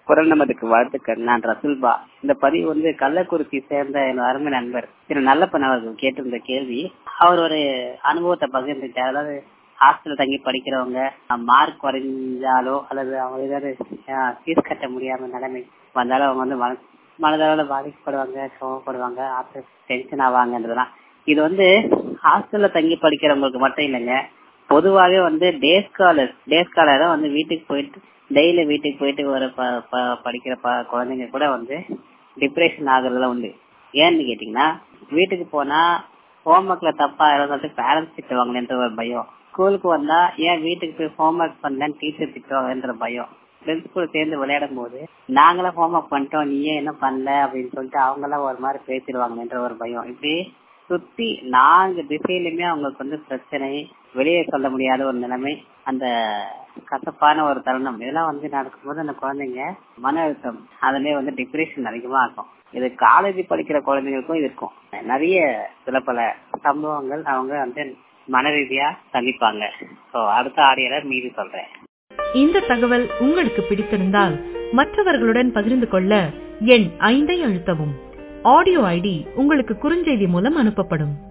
குரல் நமதுக்கு வாழ்த்துக்கள் நான் ரசுல்பா இந்த பதிவு வந்து கள்ளக்குறிச்சி சேர்ந்த என் அருமை நண்பர் திரு நல்லப்பன் அவர்கள் கேட்டிருந்த கேள்வி அவர் ஒரு அனுபவத்தை பகிர்ந்துட்டார் அதாவது ஹாஸ்டல்ல தங்கி படிக்கிறவங்க மார்க் குறைஞ்சாலோ அல்லது அவங்க ஏதாவது ஃபீஸ் கட்ட முடியாம நிலைமை வந்தாலும் அவங்க வந்து மன மனதளவுல பாதிக்கப்படுவாங்க கோவப்படுவாங்க டென்ஷன் ஆவாங்கன்றதுலாம் இது வந்து ஹாஸ்டல்ல தங்கி படிக்கிறவங்களுக்கு மட்டும் இல்லைங்க பொதுவாகவே வந்து டே ஸ்காலர் டே ஸ்காலர் தான் வந்து வீட்டுக்கு போயிட்டு டெய்லி வீட்டுக்கு போயிட்டு வர படிக்கிற குழந்தைங்க கூட வந்து டிப்ரெஷன் ஆகுறதுல உண்டு ஏன்னு கேட்டீங்கன்னா வீட்டுக்கு போனா ஹோம்ஒர்க்ல தப்பா இருந்தாலும் பேரண்ட்ஸ் திட்டுவாங்களேன்ற ஒரு பயம் ஸ்கூலுக்கு வந்தா ஏன் வீட்டுக்கு போய் ஹோம்ஒர்க் பண்ணலன்னு டீச்சர் திட்டுவாங்கன்ற பயம் ஃப்ரெண்ட்ஸ் கூட சேர்ந்து விளையாடும் போது நாங்களும் ஹோம்ஒர்க் பண்ணிட்டோம் நீ ஏன் என்ன பண்ணல அப்படின்னு சொல்லிட்டு அவங்க எல்லாம் ஒரு மாதிரி பேசிடுவாங்கன்ற ஒரு பயம் இப்படி சுத்தி நான்கு திசையிலுமே அவங்களுக்கு வந்து பிரச்சனை வெளியே சொல்ல முடியாத ஒரு நிலைமை அந்த கசப்பான ஒரு தருணம் இதெல்லாம் வந்து நடக்கும்போது அந்த குழந்தைங்க மன அழுத்தம் அதுலயே வந்து டிப்ரெஷன் அதிகமா இருக்கும் இது காலேஜ் படிக்கிற குழந்தைங்களுக்கும் இருக்கும் நிறைய சில பல சம்பவங்கள் அவங்க வந்து மன ரீதியா சந்திப்பாங்க ஸோ அடுத்த ஆடியோல மீது சொல்றேன் இந்த தகவல் உங்களுக்கு பிடித்திருந்தால் மற்றவர்களுடன் பகிர்ந்து கொள்ள எண் ஐந்தை அழுத்தவும் ஆடியோ ஐடி உங்களுக்கு குறுஞ்செய்தி மூலம் அனுப்பப்படும்